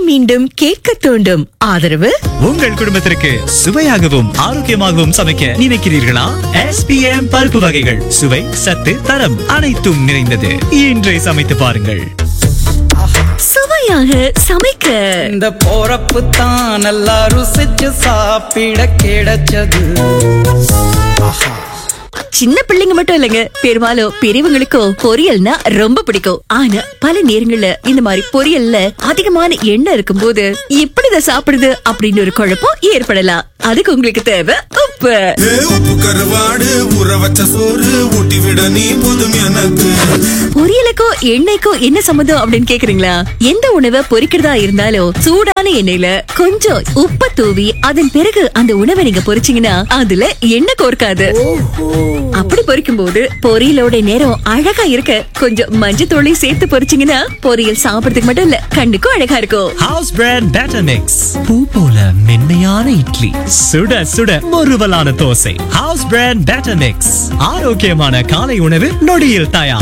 மீண்டும் கேட்க தூண்டும் ஆதரவு உங்கள் குடும்பத்திற்கு சுவையாகவும் ஆரோக்கியமாகவும் சமைக்க நினைக்கிறீர்களா எஸ்பிஎம் பருப்பு வகைகள் சுவை சத்து தரம் அனைத்தும் நிறைந்தது இன்றை சமைத்து பாருங்கள் சுவையாக சமைக்க இந்த போறப்பு தான் நல்லா ருசிச்சு சாப்பிட கிடைச்சது சின்ன பிள்ளைங்க மட்டும் இல்லைங்க பெரும்பாலும் பெரியவங்களுக்கும் பொரியல்னா ரொம்ப பிடிக்கும் ஆனா பல நேரங்கள்ல இந்த மாதிரி பொரியல்ல அதிகமான எண்ணெய் இருக்கும்போது எப்படி இதை சாப்பிடுது அப்படின்னு ஒரு குழப்பம் ஏற்படலாம் அதுக்கு உங்களுக்கு தேவை உப்பு ஏ, உப்பு கருவாடு ஊற வச்ச சோறு ஊட்டி விட நீ போதும் எனக்கு பொரியலுக்கும் எண்ணெய்க்கும் என்ன சம்மந்தம் அப்படின்னு கேக்குறீங்களா எந்த உணவை பொரிக்கிறதா இருந்தாலும் சூடான எண்ணெயில கொஞ்சம் உப்ப தூவி அதன் பிறகு அந்த உணவை நீங்க பொரிச்சீங்கன்னா அதுல எண்ணெய் கோர்க்காது அப்படி பொரிக்கும் போது பொரியலோட நேரம் அழகா இருக்க கொஞ்சம் மஞ்சத்தூளையும் சேர்த்து பொரிச்சீங்கன்னா பொரியல் சாப்பிடறதுக்கு மட்டும் இல்ல கண்ணுக்கும் அழகா இருக்கும் ஹவுஸ் பிராண்ட் பேட்டர் மிக்ஸ் பூ போல மென்மையான இட்லி சுட சுட முறுவலான dosa house brand batter mix ஆரோக்கியமான காலை உணவு நொடியில் தயார்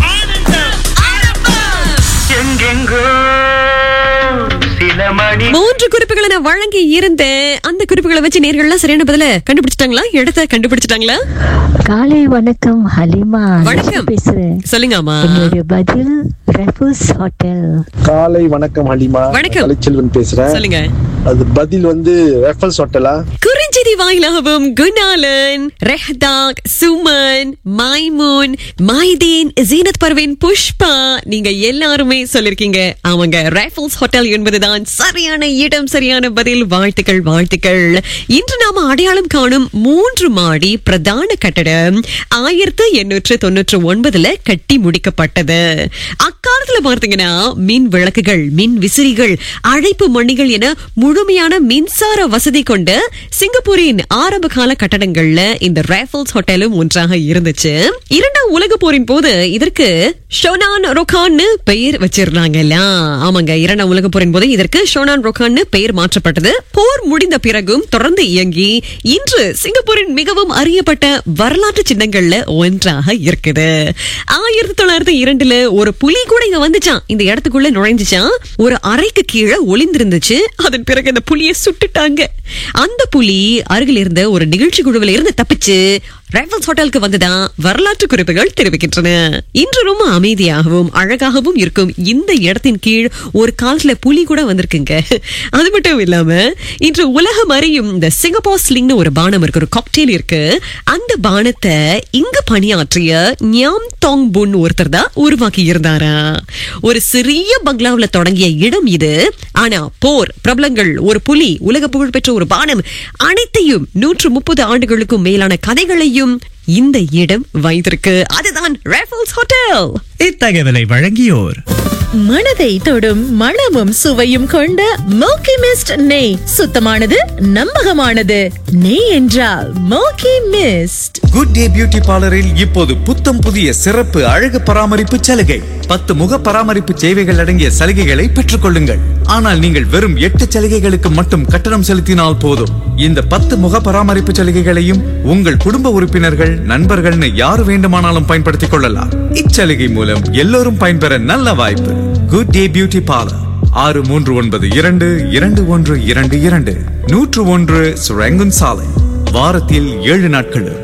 மூன்று குறிப்புகளை நான் வழங்கி இருந்தேன் அந்த குறிப்புகளை வச்சு நேர்கள்லாம் சரியான பதில கண்டுபிடிச்சிட்டாங்களா இடத்த கண்டுபிடிச்சிட்டாங்களா காலை வணக்கம் ஹலிமா வணக்கம். பேசுறேன் சொல்லுங்கம்மா என்னுடைய பதில் ரெஃபூஸ் ஹோட்டல் காலை வணக்கம் ஹலிமா வணக்கம். கலைச்செல்வன் பேசுறேன் சொல்லுங்க அது பதில் வந்து ரெஃபல்ஸ் ஹோட்டலா குறிஞ்சிதி வாயிலாகவும் குணாலன் ரெஹ்தாக் சுமன் மைமூன் மைதீன் ஜீனத் பர்வீன் புஷ்பா நீங்க எல்லாருமே சொல்லிருக்கீங்க அவங்க ரைஃபிள்ஸ் ஹோட்டல் என்பதுதான் சரியான இடம் சரியான பதில் வாழ்த்துக்கள் வாழ்த்துக்கள் இன்று நாம அடையாளம் காணும் மூன்று மாடி பிரதான கட்டடம் ஆயிரத்து எண்ணூற்று தொண்ணூற்று ஒன்பதுல கட்டி முடிக்கப்பட்டது அக்காலத்துல பார்த்தீங்கன்னா மின் விளக்குகள் மின் விசிறிகள் அழைப்பு மணிகள் என முழுமையான மின்சார வசதி கொண்ட சிங்கப்பூரின் ஆரம்ப கால கட்டடங்கள்ல இந்த ரேஃபல்ஸ் ஹோட்டலும் ஒன்றாக இருந்துச்சு இரண்டாம் உலக போரின் போது இதற்கு ஷோனான் ரொகான்னு பெயர் வச்சிருந்தாங்கல்ல ஆமாங்க இரண்டாம் உலக போரின் போது இதற்கு ஷோனான் ரொகான்னு பெயர் மாற்றப்பட்டது போர் முடிந்த பிறகும் தொடர்ந்து இயங்கி இன்று சிங்கப்பூரின் மிகவும் அறியப்பட்ட வரலாற்று சின்னங்கள்ல ஒன்றாக இருக்குது ஆயிரத்தி தொள்ளாயிரத்தி இரண்டுல ஒரு புலி கூட இங்க வந்துச்சான் இந்த இடத்துக்குள்ள நுழைஞ்சுச்சான் ஒரு அறைக்கு கீழே ஒளிந்திருந்துச்சு அதன் பிறகு அந்த புலியை சுட்டுட்டாங்க அந்த புலி அருகில் இருந்த ஒரு நிகழ்ச்சி குழுவில் இருந்து தப்பிச்சு ரைஃபிள்ஸ் ஹோட்டலுக்கு வந்துதான் வரலாற்று குறிப்புகள் தெரிவிக்கின்றன இன்று ரொம்ப அமைதியாகவும் அழகாகவும் இருக்கும் இந்த இடத்தின் கீழ் ஒரு காலத்துல புலி கூட வந்திருக்குங்க அது மட்டும் இல்லாம இன்று உலகம் அறியும் இந்த சிங்கப்பூர் ஸ்லிங்னு ஒரு பானம் இருக்கு ஒரு காக்டெயில் இருக்கு அந்த பானத்தை இங்க பணியாற்றிய ஞாம் தாங் புன் ஒருத்தர் தான் உருவாக்கி இருந்தாரா ஒரு சிறிய பங்களாவுல தொடங்கிய இடம் இது ஆனா போர் பிரபலங்கள் ஒரு புலி உலக புகழ்பெற்ற ஒரு பானம் அனைத்தையும் நூற்று முப்பது ஆண்டுகளுக்கும் மேலான கதைகளையும் இந்த இடம் வைத்திருக்கு அதுதான் ரேஃபல்ஸ் ஹோட்டல் இத்தகவலை வழங்கியோர் மனதை தொடும் மணமும் சுவையும் கொண்ட மோக்கி மிஸ்ட் நெய் சுத்தமானது நம்பகமானது நெய் என்றால் மோக்கி மிஸ்ட் குட் டே பியூட்டி பார்லரில் இப்போது புத்தம் புதிய சிறப்பு அழகு பராமரிப்பு சலுகை பத்து முக பராமரிப்பு சேவைகள் அடங்கிய சலுகைகளை பெற்றுக் கொள்ளுங்கள் ஆனால் நீங்கள் வெறும் எட்டு சலுகைகளுக்கு மட்டும் கட்டணம் செலுத்தினால் போதும் இந்த பத்து முக பராமரிப்பு சலுகைகளையும் உங்கள் குடும்ப உறுப்பினர்கள் நண்பர்கள்னு யார் வேண்டுமானாலும் பயன்படுத்திக் கொள்ளலாம் இச்சலுகை மூலம் எல்லோரும் பயன்பெற நல்ல வாய்ப்பு குட் டே பியூட்டி பார்லர் ஆறு மூன்று ஒன்பது இரண்டு இரண்டு ஒன்று இரண்டு இரண்டு நூற்று ஒன்று சுரங்குன் சாலை வாரத்தில் ஏழு நாட்களும்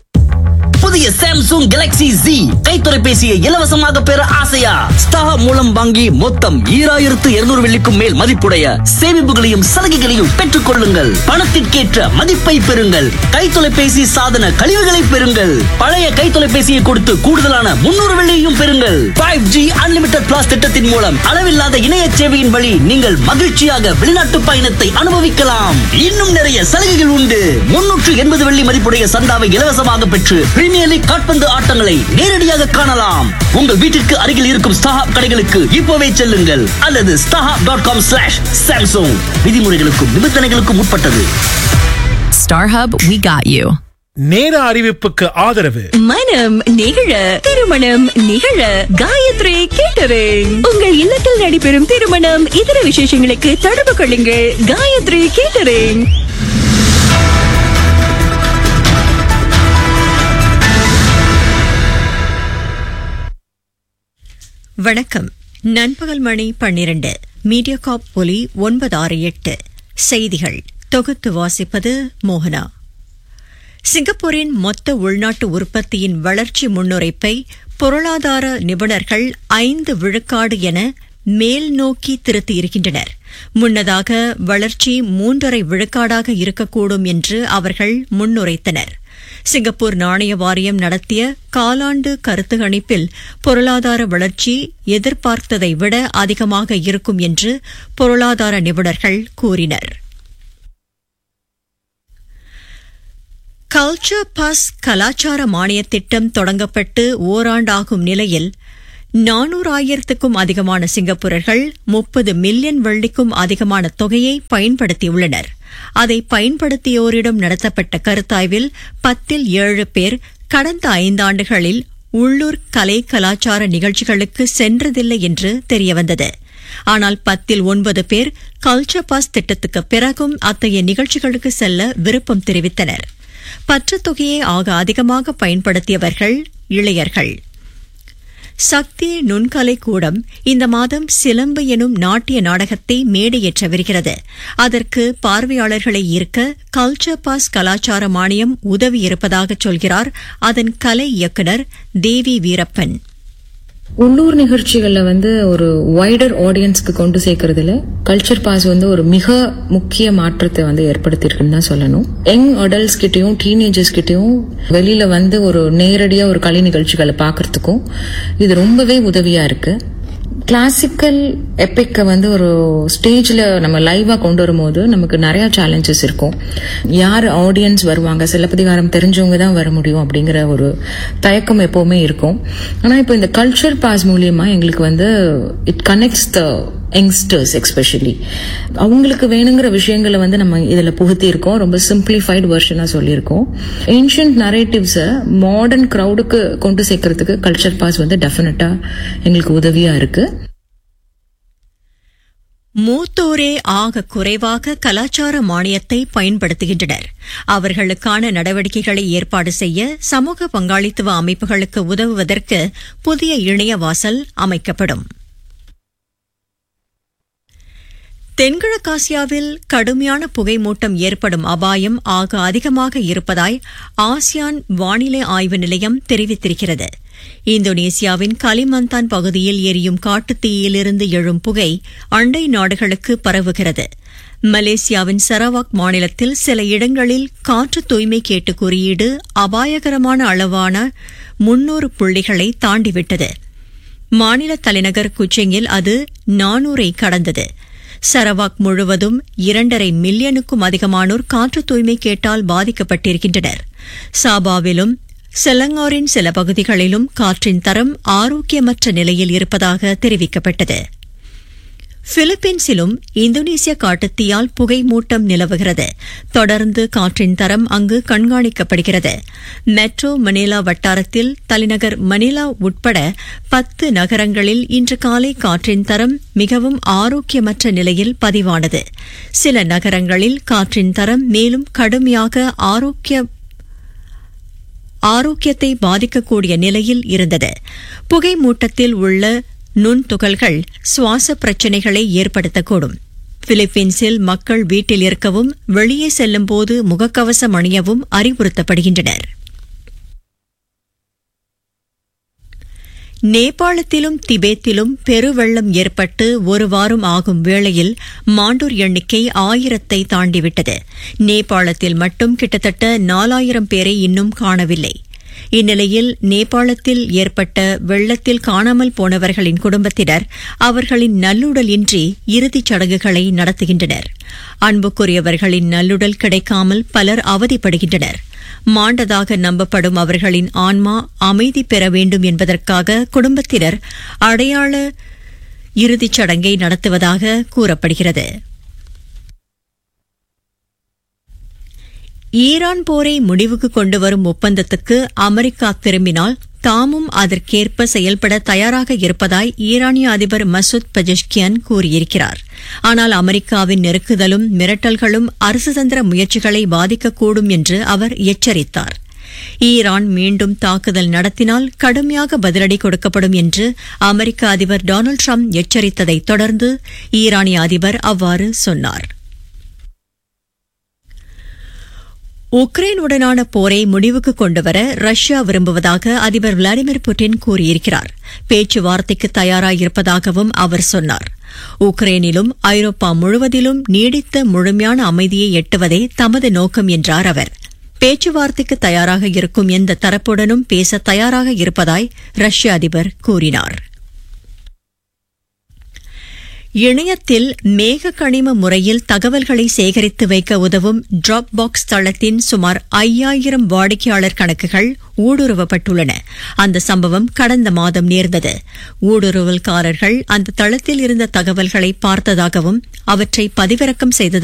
புதிய சாம்சங் கேலக்ஸி Z கை தொலைபேசியை இலவசமாக பெற ஆசையா ஸ்டார் மூலம் வாங்கி மொத்தம் ஈராயிரத்து இருநூறு வெள்ளிக்கும் மேல் மதிப்புடைய சேமிப்புகளையும் சலுகைகளையும் பெற்றுக் கொள்ளுங்கள் பணத்திற்கேற்ற மதிப்பை பெறுங்கள் கை தொலைபேசி சாதன கழிவுகளை பெறுங்கள் பழைய கை தொலைபேசியை கொடுத்து கூடுதலான முன்னூறு வெள்ளியையும் பெறுங்கள் ஃபைவ் ஜி அன்லிமிடெட் பிளாஸ் திட்டத்தின் மூலம் அளவில்லாத இணைய சேவையின் வழி நீங்கள் மகிழ்ச்சியாக வெளிநாட்டு பயணத்தை அனுபவிக்கலாம் இன்னும் நிறைய சலுகைகள் உண்டு முன்னூற்று எண்பது வெள்ளி மதிப்புடைய சந்தாவை இலவசமாக பெற்று பிரீமியர் லீக் காட்பந்து ஆட்டங்களை நேரடியாக காணலாம் உங்கள் வீட்டிற்கு அருகில் இருக்கும் ஸ்டாஹாப் கடைகளுக்கு இப்போவே செல்லுங்கள் அல்லது StarHub dot com slash Samsung விதிமுறைகளுக்கும் நிபந்தனைகளுக்கும் உட்பட்டது StarHub, we got you. நேர அறிவிப்புக்கு ஆதரவு மனம் நிகழ திருமணம் நிகழ காயத்ரி கேட்டரிங் உங்கள் இல்லத்தில் நடைபெறும் திருமணம் இதர விசேஷங்களுக்கு தொடர்பு கொள்ளுங்கள் காயத்ரி கேட்டரிங் வணக்கம் நண்பகல் மணி பன்னிரண்டு மீடியாகாப் ஒலி ஒன்பது ஆறு எட்டு செய்திகள் தொகுத்து வாசிப்பது மோகனா சிங்கப்பூரின் மொத்த உள்நாட்டு உற்பத்தியின் வளர்ச்சி முன்னுரைப்பை பொருளாதார நிபுணர்கள் ஐந்து விழுக்காடு என மேல் நோக்கி திருத்தியிருக்கின்றனர் முன்னதாக வளர்ச்சி மூன்றரை விழுக்காடாக இருக்கக்கூடும் என்று அவர்கள் முன்னுரைத்தனர் சிங்கப்பூர் நாணய வாரியம் நடத்திய காலாண்டு கருத்து கணிப்பில் பொருளாதார வளர்ச்சி எதிர்பார்த்ததை விட அதிகமாக இருக்கும் என்று பொருளாதார நிபுணர்கள் கூறினர் கல்ச்சர் பாஸ் கலாச்சார மானியத் திட்டம் தொடங்கப்பட்டு ஓராண்டாகும் நிலையில் நானூறாயிரத்துக்கும் அதிகமான சிங்கப்பூரர்கள் முப்பது மில்லியன் வெள்ளிக்கும் அதிகமான தொகையை பயன்படுத்தியுள்ளனர் அதை பயன்படுத்தியோரிடம் நடத்தப்பட்ட கருத்தாய்வில் பத்தில் ஏழு பேர் கடந்த ஐந்தாண்டுகளில் உள்ளூர் கலை கலாச்சார நிகழ்ச்சிகளுக்கு சென்றதில்லை என்று தெரியவந்தது ஆனால் பத்தில் ஒன்பது பேர் கல்ச்சர் பாஸ் திட்டத்துக்கு பிறகும் அத்தகைய நிகழ்ச்சிகளுக்கு செல்ல விருப்பம் தெரிவித்தனர் பற்றுத் தொகையை ஆக அதிகமாக பயன்படுத்தியவர்கள் இளையர்கள் சக்தி நுண்கலை கூடம் இந்த மாதம் சிலம்பு எனும் நாட்டிய நாடகத்தை மேடையேற்றவிருக்கிறது அதற்கு பார்வையாளர்களை ஈர்க்க கல்ச்சர் பாஸ் கலாச்சார மானியம் உதவி இருப்பதாக சொல்கிறார் அதன் கலை இயக்குநர் தேவி வீரப்பன் உள்ளூர் நிகழ்ச்சிகள்ல வந்து ஒரு வைடர் ஆடியன்ஸ்க்கு கொண்டு சேர்க்கறதுல கல்ச்சர் பாஸ் வந்து ஒரு மிக முக்கிய மாற்றத்தை வந்து ஏற்படுத்தியிருக்குன்னு தான் சொல்லணும் யங் அடல்ட்ஸ் கிட்டயும் டீனேஜர்ஸ் கிட்டயும் வெளியில வந்து ஒரு நேரடியா ஒரு கலை நிகழ்ச்சிகளை பார்க்கறதுக்கும் இது ரொம்பவே உதவியா இருக்கு கிளாசிக்கல் எப்பிக்கை வந்து ஒரு ஸ்டேஜில் நம்ம லைவாக கொண்டு வரும்போது நமக்கு நிறைய சேலஞ்சஸ் இருக்கும் யார் ஆடியன்ஸ் வருவாங்க சிலப்பதிகாரம் தெரிஞ்சவங்க தான் வர முடியும் அப்படிங்கிற ஒரு தயக்கம் எப்போவுமே இருக்கும் ஆனால் இப்போ இந்த கல்ச்சர் பாஸ் மூலியமா எங்களுக்கு வந்து it connects the youngsters especially அவங்களுக்கு வேணுங்கிற விஷயங்களை வந்து நம்ம இதில் புகுத்தி இருக்கோம் ரொம்ப சிம்பிளிஃபைடு வெர்ஷனாக சொல்லியிருக்கோம் ஏன்ஷியன்ட் நரேட்டிவ்ஸை மாடர்ன் க்ரௌடுக்கு கொண்டு சேர்க்கறதுக்கு கல்ச்சர் பாஸ் வந்து டெஃபினட்டாக எங்களுக்கு உதவியாக இருக்கு மூத்தோரே ஆக குறைவாக கலாச்சார மானியத்தை பயன்படுத்துகின்றனர் அவர்களுக்கான நடவடிக்கைகளை ஏற்பாடு செய்ய சமூக பங்காளித்துவ அமைப்புகளுக்கு உதவுவதற்கு புதிய இணையவாசல் அமைக்கப்படும் தென்கிழக்காசியாவில் கடுமையான புகைமூட்டம் ஏற்படும் அபாயம் ஆக அதிகமாக இருப்பதாய் ஆசியான் வானிலை ஆய்வு நிலையம் தெரிவித்திருக்கிறது இந்தோனேசியாவின் கலிமந்தான் பகுதியில் எரியும் காட்டுத்தீயிலிருந்து எழும் புகை அண்டை நாடுகளுக்கு பரவுகிறது மலேசியாவின் சரவாக் மாநிலத்தில் சில இடங்களில் காற்று தூய்மை கேட்டு குறியீடு அபாயகரமான அளவான முன்னூறு புள்ளிகளை தாண்டிவிட்டது மாநில தலைநகர் குச்செங்கில் அது நானூரை கடந்தது சரவாக் முழுவதும் இரண்டரை மில்லியனுக்கும் அதிகமானோர் காற்று தூய்மை கேட்டால் பாதிக்கப்பட்டிருக்கின்றனர் சாபாவிலும் செலங்காரின் சில பகுதிகளிலும் காற்றின் தரம் ஆரோக்கியமற்ற நிலையில் இருப்பதாக தெரிவிக்கப்பட்டது பிலிப்பீன்ஸிலும் இந்தோனேசிய காட்டுத்தீயால் புகை மூட்டம் நிலவுகிறது தொடர்ந்து காற்றின் தரம் அங்கு கண்காணிக்கப்படுகிறது மெட்ரோ மணிலா வட்டாரத்தில் தலைநகர் மணிலா உட்பட பத்து நகரங்களில் இன்று காலை காற்றின் தரம் மிகவும் ஆரோக்கியமற்ற நிலையில் பதிவானது சில நகரங்களில் காற்றின் தரம் மேலும் கடுமையாக ஆரோக்கிய ஆரோக்கியத்தை பாதிக்கக்கூடிய நிலையில் இருந்தது புகை மூட்டத்தில் உள்ள நுண்துகள்கள் சுவாச பிரச்சினைகளை ஏற்படுத்தக்கூடும் பிலிப்பீன்ஸில் மக்கள் வீட்டில் இருக்கவும் வெளியே செல்லும்போது முகக்கவசம் அணியவும் அறிவுறுத்தப்படுகின்றனர் நேபாளத்திலும் திபேத்திலும் பெருவெள்ளம் ஏற்பட்டு ஒரு வாரம் ஆகும் வேளையில் மாண்டோர் எண்ணிக்கை ஆயிரத்தை தாண்டிவிட்டது நேபாளத்தில் மட்டும் கிட்டத்தட்ட நாலாயிரம் பேரை இன்னும் காணவில்லை இந்நிலையில் நேபாளத்தில் ஏற்பட்ட வெள்ளத்தில் காணாமல் போனவர்களின் குடும்பத்தினர் அவர்களின் நல்லுடல் இன்றி இறுதிச் சடங்குகளை நடத்துகின்றனர் அன்புக்குரியவர்களின் நல்லுடல் கிடைக்காமல் பலர் அவதிப்படுகின்றனர் மாண்டதாக நம்பப்படும் அவர்களின் ஆன்மா அமைதி பெற வேண்டும் என்பதற்காக குடும்பத்தினர் அடையாள இறுதிச் சடங்கை நடத்துவதாக கூறப்படுகிறது ஈரான் போரை முடிவுக்கு கொண்டு வரும் ஒப்பந்தத்துக்கு அமெரிக்கா திரும்பினால் தாமும் அதற்கேற்ப செயல்பட தயாராக இருப்பதாய் ஈரானிய அதிபர் மசூத் பஜஷ்கியான் கூறியிருக்கிறார் ஆனால் அமெரிக்காவின் நெருக்குதலும் மிரட்டல்களும் அரசுதந்திர முயற்சிகளை பாதிக்கக்கூடும் என்று அவர் எச்சரித்தார் ஈரான் மீண்டும் தாக்குதல் நடத்தினால் கடுமையாக பதிலடி கொடுக்கப்படும் என்று அமெரிக்க அதிபர் டொனால்டு ட்ரம்ப் எச்சரித்ததை தொடர்ந்து ஈரானிய அதிபர் அவ்வாறு சொன்னார் உக்ரைனுடனான போரை முடிவுக்கு கொண்டுவர ரஷ்யா விரும்புவதாக அதிபர் விளாடிமிர் புட்டின் கூறியிருக்கிறார் பேச்சுவார்த்தைக்கு தயாராயிருப்பதாகவும் அவர் சொன்னார் உக்ரைனிலும் ஐரோப்பா முழுவதிலும் நீடித்த முழுமையான அமைதியை எட்டுவதே தமது நோக்கம் என்றார் அவர் பேச்சுவார்த்தைக்கு தயாராக இருக்கும் எந்த தரப்புடனும் பேச தயாராக இருப்பதாய் ரஷ்ய அதிபர் கூறினார் இணையத்தில் மேக கணிம முறையில் தகவல்களை சேகரித்து வைக்க உதவும் டிராப் பாக்ஸ் தளத்தின் சுமார் ஐயாயிரம் வாடிக்கையாளர் கணக்குகள் ஊடுருவப்பட்டுள்ளன அந்த சம்பவம் கடந்த மாதம் நேர்ந்தது ஊடுருவல்காரர்கள் அந்த தளத்தில் இருந்த தகவல்களை பார்த்ததாகவும் அவற்றை பதிவிறக்கம் செய்ததாக